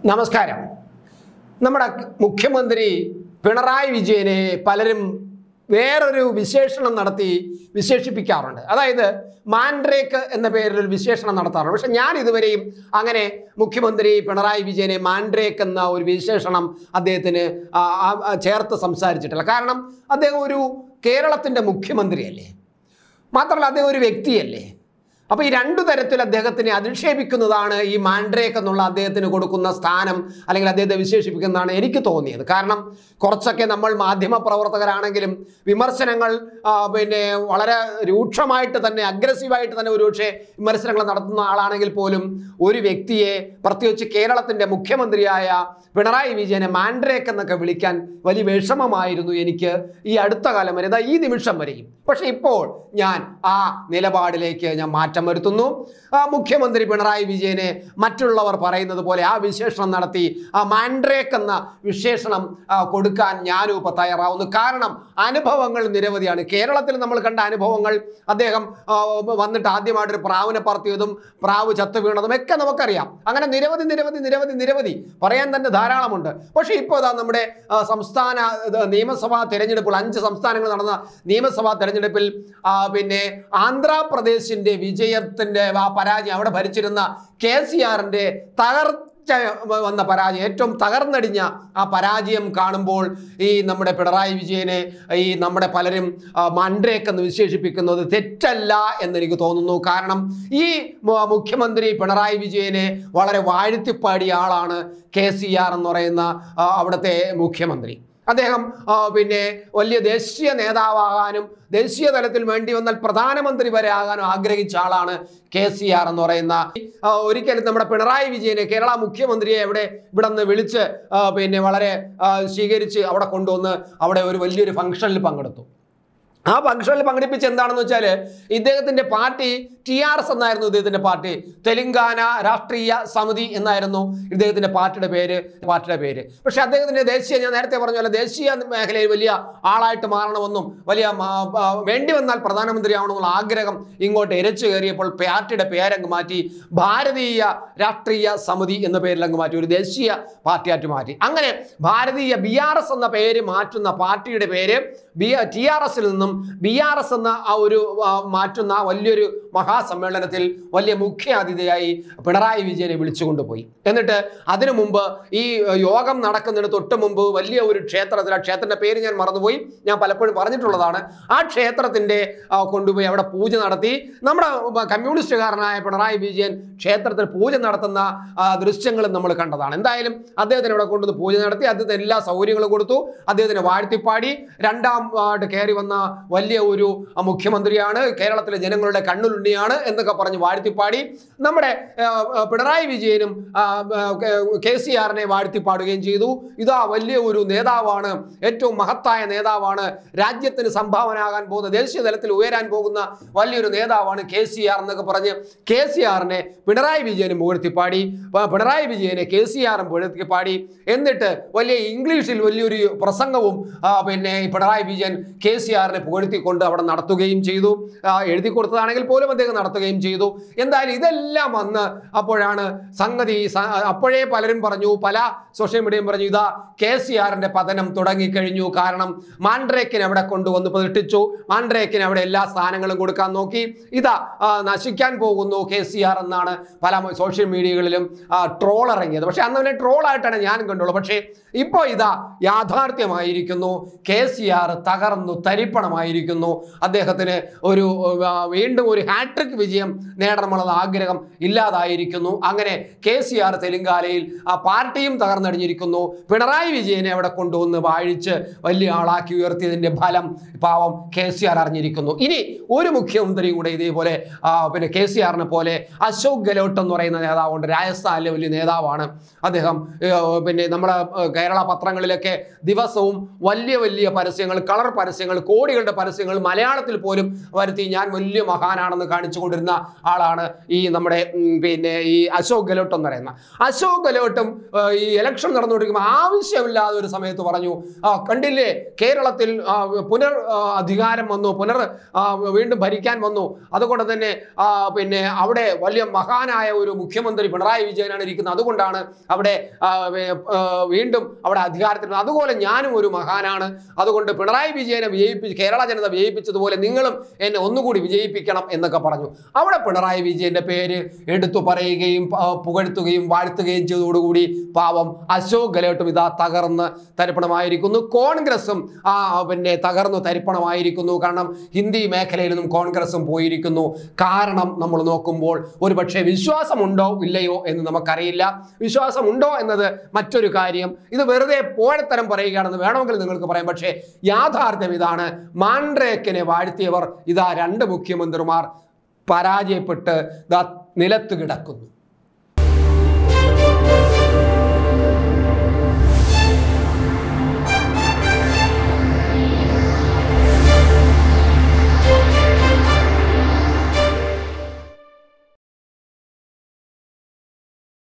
നമസ്കാരം നമ്മുടെ മുഖ്യമന്ത്രി പിണറായി വിജയനെ പലരും വേറൊരു വിശേഷണം നടത്തി വിശേഷിപ്പിക്കാറുണ്ട് അതായത് മാൻഡ്രേക്ക് എന്ന പേരിൽ ഒരു വിശേഷണം നടത്താറുണ്ട് പക്ഷെ ഞാൻ ഇതുവരെയും അങ്ങനെ മുഖ്യമന്ത്രി പിണറായി വിജയനെ മാൻഡ്രേക്ക് എന്ന ഒരു വിശേഷണം അദ്ദേഹത്തിന് ആ, ആ, ആ, ചേർത്ത് സംസാരിച്ചിട്ടില്ല കാരണം അദ്ദേഹം ഒരു കേരളത്തിൻ്റെ മുഖ്യമന്ത്രിയല്ലേ മാത്രമല്ല അദ്ദേഹം ഒരു വ്യക്തിയല്ലേ അപ്പോൾ ഈ രണ്ടു തരത്തിൽ അദ്ദേഹത്തിനെ അധിക്ഷേപിക്കുന്നതാണ് ഈ മാൻഡ്രേക്ക് എന്നുള്ള അദ്ദേഹത്തിന് കൊടുക്കുന്ന സ്ഥാനം അല്ലെങ്കിൽ അദ്ദേഹത്തെ വിശേഷിപ്പിക്കുന്നതാണ് എനിക്ക് തോന്നിയത് കാരണം കുറച്ചൊക്കെ നമ്മൾ മാധ്യമ പ്രവർത്തകരാണെങ്കിലും വിമർശനങ്ങൾ ആ, പിന്നെ വളരെ രൂക്ഷമായിട്ട് തന്നെ അഗ്രസീവായിട്ട് തന്നെ ഒരുപക്ഷെ വിമർശനങ്ങൾ നടത്തുന്ന ആളാണെങ്കിൽ പോലും ഒരു വ്യക്തിയെ പ്രത്യേകിച്ച് കേരളത്തിൻ്റെ മുഖ്യമന്ത്രിയായ പിണറായി വിജയനെ മാൻഡ്രേക്ക് എന്നൊക്കെ വിളിക്കാൻ വലിയ വിഷമമായിരുന്നു എനിക്ക് ഈ അടുത്ത കാലം വരെ ഇതാ ഈ നിമിഷം വരെയും പക്ഷെ ഇപ്പോൾ ഞാൻ ആ നിലപാടിലേക്ക് ഞാൻ മാറ്റം വരുത്തുന്നു ആ മുഖ്യമന്ത്രി പിണറായി വിജയനെ മറ്റുള്ളവർ പറയുന്നത് പോലെ ആ വിശേഷണം നടത്തി ആ മാൻഡ്രേക്ക് എന്ന വിശേഷണം ആ, കൊടുക്കാൻ ഞാനും ഇപ്പോൾ തയ്യാറാവുന്നു കാരണം അനുഭവങ്ങൾ നിരവധിയാണ് കേരളത്തിൽ നമ്മൾ കണ്ട അനുഭവങ്ങൾ അദ്ദേഹം ആ, വന്നിട്ട് ആദ്യമായിട്ടൊരു പ്രാവിനെ പറത്തിയതും പ്രാവ് ചത്തു വീണതും ഒക്കെ നമുക്കറിയാം അങ്ങനെ നിരവധി നിരവധി നിരവധി നിരവധി പറയാൻ തന്നെ ധാരാളമുണ്ട് പക്ഷേ ഇപ്പോൾ ഇതാ നമ്മുടെ ആ, സംസ്ഥാന ഇത് നിയമസഭാ തെരഞ്ഞെടുപ്പുകൾ അഞ്ച് സംസ്ഥാനങ്ങൾ നടന്ന നിയമസഭാ തെരഞ്ഞെടുപ്പിൽ ആ, പിന്നെ ആന്ധ്രാപ്രദേശിൻ്റെ വിജയത്തിൻ്റെ ആ പരാജയം അവിടെ ഭരിച്ചിരുന്ന കെ സി ആറിൻ്റെ തകർച്ച വന്ന പരാജയം ഏറ്റവും തകർന്നടിഞ്ഞ ആ പരാജയം കാണുമ്പോൾ ഈ നമ്മുടെ പിണറായി വിജയനെ ഈ നമ്മുടെ പലരും ആ, മൺഡ്രേക്ക് എന്ന് വിശേഷിപ്പിക്കുന്നത് തെറ്റല്ല എന്നെനിക്ക് തോന്നുന്നു കാരണം ഈ മു- മുഖ്യമന്ത്രി പിണറായി വിജയനെ വളരെ വാഴ്ത്തിപ്പാടിയ ആളാണ് കെ സി ആർ എന്ന് പറയുന്ന ആ, അവിടുത്തെ മുഖ്യമന്ത്രി അദ്ദേഹം ആ, പിന്നെ വലിയ ദേശീയ നേതാവാകാനും ദേശീയ തലത്തിൽ വേണ്ടി വന്നാൽ പ്രധാനമന്ത്രി വരെ ആകാനും ആഗ്രഹിച്ച ആളാണ് കെ സി ആർ എന്ന് പറയുന്ന ആ, ഒരിക്കലും നമ്മുടെ പിണറായി വിജയനെ കേരള മുഖ്യമന്ത്രിയെ ഇവിടെ ഇവിടെ നിന്ന് വിളിച്ച് ആ, പിന്നെ വളരെ ആ, സ്വീകരിച്ച് അവിടെ കൊണ്ടുവന്ന് അവിടെ ഒരു വലിയൊരു ഫംഗ്ഷനിൽ പങ്കെടുത്തു ആ ഫംഗ്ഷനിൽ പങ്കെടുപ്പിച്ച് എന്താണെന്ന് വെച്ചാൽ ഇദ്ദേഹത്തിന്റെ പാർട്ടി ടി ആർ എസ് എന്നായിരുന്നു ഇദ്ദേഹത്തിന്റെ പാർട്ടി തെലുങ്കാന രാഷ്ട്രീയ സമിതി എന്നായിരുന്നു ഇദ്ദേഹത്തിന്റെ പാർട്ടിയുടെ പേര് പാർട്ടിയുടെ പേര് പക്ഷെ അദ്ദേഹത്തിന്റെ ദേശീയ ഞാൻ നേരത്തെ പറഞ്ഞ പോലെ ദേശീയ മേഖലയിൽ വലിയ ആളായിട്ട് മാറണമെന്നും വലിയ മാ- ആ, വേണ്ടി വന്നാൽ പ്രധാനമന്ത്രിയാവണമെന്നുള്ള ആഗ്രഹം ഇങ്ങോട്ട് ഇരച്ചു കയറിയപ്പോൾ പാർട്ടിയുടെ പേരങ്ങ് മാറ്റി ഭാരതീയ രാഷ്ട്രീയ സമിതി എന്ന പേരിൽ അങ്ങ് മാറ്റി ഒരു ദേശീയ പാർട്ടിയായിട്ട് മാറ്റി അങ്ങനെ ഭാരതീയ ബി ആർ എസ് എന്ന പേര് മാറ്റുന്ന പാർട്ടിയുടെ പേര് ബി ടി ആർ എസിൽ നിന്നും ബി ആർ എസ് എന്ന ആ ഒരു ആ, മാറ്റുന്ന വലിയൊരു മഹാസമ്മേളനത്തിൽ വലിയ മുഖ്യ അതിഥിയായി പിണറായി വിജയനെ വിളിച്ചുകൊണ്ടുപോയി എന്നിട്ട് അതിനു മുമ്പ് ഈ ഏഹ്, യോഗം നടക്കുന്നതിന് തൊട്ട് മുമ്പ് വലിയ ഒരു ക്ഷേത്രത്തിൽ ആ ക്ഷേത്രത്തിന്റെ പേര് ഞാൻ മറന്നുപോയി ഞാൻ പലപ്പോഴും പറഞ്ഞിട്ടുള്ളതാണ് ആ ക്ഷേത്രത്തിന്റെ ആ, കൊണ്ടുപോയി അവിടെ പൂജ നടത്തി നമ്മുടെ ഉം, കമ്മ്യൂണിസ്റ്റുകാരനായ പിണറായി വിജയൻ ക്ഷേത്രത്തിൽ പൂജ നടത്തുന്ന ആ, ദൃശ്യങ്ങളും നമ്മൾ കണ്ടതാണ് എന്തായാലും അദ്ദേഹത്തിന് ഇവിടെ കൊണ്ടുവന്ന് പൂജ നടത്തി അദ്ദേഹത്തിന് എല്ലാ സൗകര്യങ്ങളും കൊടുത്തു അദ്ദേഹത്തിന് വാഴ്ത്തിപ്പാടി രണ്ടാം ആയിട്ട് കയറി വന്ന വലിയ ഒരു ആ, മുഖ്യമന്ത്രിയാണ് കേരളത്തിലെ ജനങ്ങളുടെ കണ്ണുലുണ്ണിയാണ് എന്നൊക്കെ പറഞ്ഞ് വാഴ്ത്തിപ്പാടി നമ്മുടെ ആ, ആ, പിണറായി വിജയനും ആ, ആ, കെ സി ആറിനെ വാഴ്ത്തിപ്പാടുകയും ചെയ്തു ഇതാ വലിയ ഒരു നേതാവാണ് ഏറ്റവും മഹത്തായ നേതാവാണ് രാജ്യത്തിന് സംഭാവനയാകാൻ പോകുന്ന ദേശീയ തലത്തിൽ ഉയരാൻ പോകുന്ന വലിയൊരു നേതാവാണ് കെ സി ആർ എന്നൊക്കെ പറഞ്ഞ് കെ സി ആറിനെ പിണറായി വിജയനും പുകഴ്ത്തിപ്പാടി പ- പിണറായി വിജയനെ കെ സി ആറും പുകഴ്ത്തിപ്പാടി എന്നിട്ട് വലിയ ഇംഗ്ലീഷിൽ വലിയൊരു പ്രസംഗവും ആ, പിന്നെ ഈ പിണറായി വിജയൻ കെ സി ആറിനെ പുകഴ്ത്തിക്കൊണ്ട് അവിടെ നടത്തുകയും ചെയ്തു ആ, എഴുതി കൊടുത്തതാണെങ്കിൽ പോലും അദ്ദേഹം നടത്തുകയും ചെയ്തു എന്തായാലും ഇതെല്ലാം വന്ന് അപ്പോഴാണ് സംഗതി സ- അപ്പോഴേ പലരും പറഞ്ഞു പല സോഷ്യൽ മീഡിയയും പറഞ്ഞു ഇതാ കെ സി ആറിന്റെ പതനം തുടങ്ങിക്കഴിഞ്ഞു കാരണം മാൻഡ്രേക്കിനെ അവിടെ കൊണ്ടുവന്ന് പ്രതിഷ്ഠിച്ചു മാൻഡ്രേക്കിന് അവിടെ എല്ലാ സ്ഥാനങ്ങളും കൊടുക്കാൻ നോക്കി ഇതാ ആ, നശിക്കാൻ പോകുന്നു കെ സി ആർ എന്നാണ് പല സോഷ്യൽ മീഡിയകളിലും ട്രോൾ ഇറങ്ങിയത് പക്ഷെ അന്ന് അവനെ ട്രോളായിട്ടാണ് ഞാനും കണ്ടുള്ളൂ പക്ഷേ ഇപ്പോൾ ഇതാ യാഥാർത്ഥ്യമായിരിക്കുന്നു കെ സി ആർ തകർന്നു തരിപ്പണമായിരിക്കുന്നു അദ്ദേഹത്തിന് ഒരു ആ, വീണ്ടും ഒരു ഹാട്രിക് വിജയം നേടണമെന്നുള്ള ആഗ്രഹം ഇല്ലാതായിരിക്കുന്നു അങ്ങനെ കെ സി ആർ തെലുങ്കാനയിൽ ആ പാർട്ടിയും തകർന്നടിഞ്ഞിരിക്കുന്നു പിണറായി വിജയനെ അവിടെ കൊണ്ടുവന്ന് വാഴിച്ച് വലിയ ആളാക്കി ഉയർത്തിയതിൻ്റെ ഫലം പാവം കെ സി ആർ അറിഞ്ഞിരിക്കുന്നു ഇനി ഒരു മുഖ്യമന്ത്രിയും കൂടെ ഇതേപോലെ ആ, പിന്നെ കെ സി ആറിനെ പോലെ അശോക് ഗെലോട്ട് എന്ന് പറയുന്ന നേതാവുണ്ട് രാജസ്ഥാനിലെ വലിയ നേതാവാണ് അദ്ദേഹം ഏർ, പിന്നെ നമ്മുടെ ഏർ, കേരള പത്രങ്ങളിലൊക്കെ ദിവസവും വലിയ വലിയ പരസ്യങ്ങൾ കളർ പരസ്യങ്ങൾ കോടികളുടെ പരസ്യങ്ങൾ മലയാളത്തിൽ പോലും വരുത്തി ഞാൻ വലിയ മഹാനാണെന്ന് കാണിച്ചുകൊണ്ടിരുന്ന ആളാണ് ഈ നമ്മുടെ ഉം, പിന്നെ ഈ അശോക് ഗെലോട്ട് എന്ന് പറയുന്ന അശോക് ഗെലോട്ടും ആ, ഈ ഇലക്ഷൻ നടന്നുകൊണ്ടിരിക്കുമ്പോൾ ആവശ്യമില്ലാതെ ഒരു സമയത്ത് പറഞ്ഞു ആ, കണ്ടില്ലേ കേരളത്തിൽ ആ, പുനർ ആ, അധികാരം വന്നു പുനർ ആ, വീണ്ടും ഭരിക്കാൻ വന്നു അതുകൊണ്ട് തന്നെ ആ, പിന്നെ അവിടെ വലിയ മഹാനായ ഒരു മുഖ്യമന്ത്രി പിണറായി വിജയനാണ് ഇരിക്കുന്നത് അതുകൊണ്ടാണ് അവിടെ ആ, വേ- ആ, വീണ്ടും അവിടെ അധികാരത്തിൽ വന്നത്. അതുപോലെ ഞാനും ഒരു മഹാനാണ് അതുകൊണ്ട് പിണറായി വിജയനെ വിജയിപ്പിച്ച് കേരള ജനത വിജയിപ്പിച്ചതുപോലെ നിങ്ങളും എന്നെ ഒന്നുകൂടി വിജയിപ്പിക്കണം എന്നൊക്കെ പറഞ്ഞു അവിടെ പിണറായി വിജയന്റെ പേര് എടുത്തു പറയുകയും ആ, പുകഴ്ത്തുകയും വാഴ്ത്തുകയും ചെയ്തതോടുകൂടി പാവം അശോക് ഗെലോട്ടും ഇതാ തകർന്ന് തരിപ്പണമായിരിക്കുന്നു കോൺഗ്രസും ആ പിന്നെ തകർന്നു തരിപ്പണമായിരിക്കുന്നു കാരണം ഹിന്ദി മേഖലയിൽ നിന്നും കോൺഗ്രസും പോയിരിക്കുന്നു കാരണം നമ്മൾ നോക്കുമ്പോൾ ഒരു പക്ഷേ വിശ്വാസമുണ്ടോ ഇല്ലയോ എന്ന് നമുക്കറിയില്ല വിശ്വാസമുണ്ടോ എന്നത് മറ്റൊരു കാര്യം ഇത് വെറുതെ പോഴത്തരം പറയുകയാണെന്ന് വേണമെങ്കിൽ നിങ്ങൾക്ക് പറയാം പക്ഷേ യാഥാർത്ഥ്യം ഇതാണ് മാൻഡ്രേക്കിനെ വാഴ്ത്തിയവർ ഇതാ രണ്ട് മുഖ്യമന്ത്രിമാർ പരാജയപ്പെട്ട് ഇതാ നിലത്ത് കിടക്കുന്നു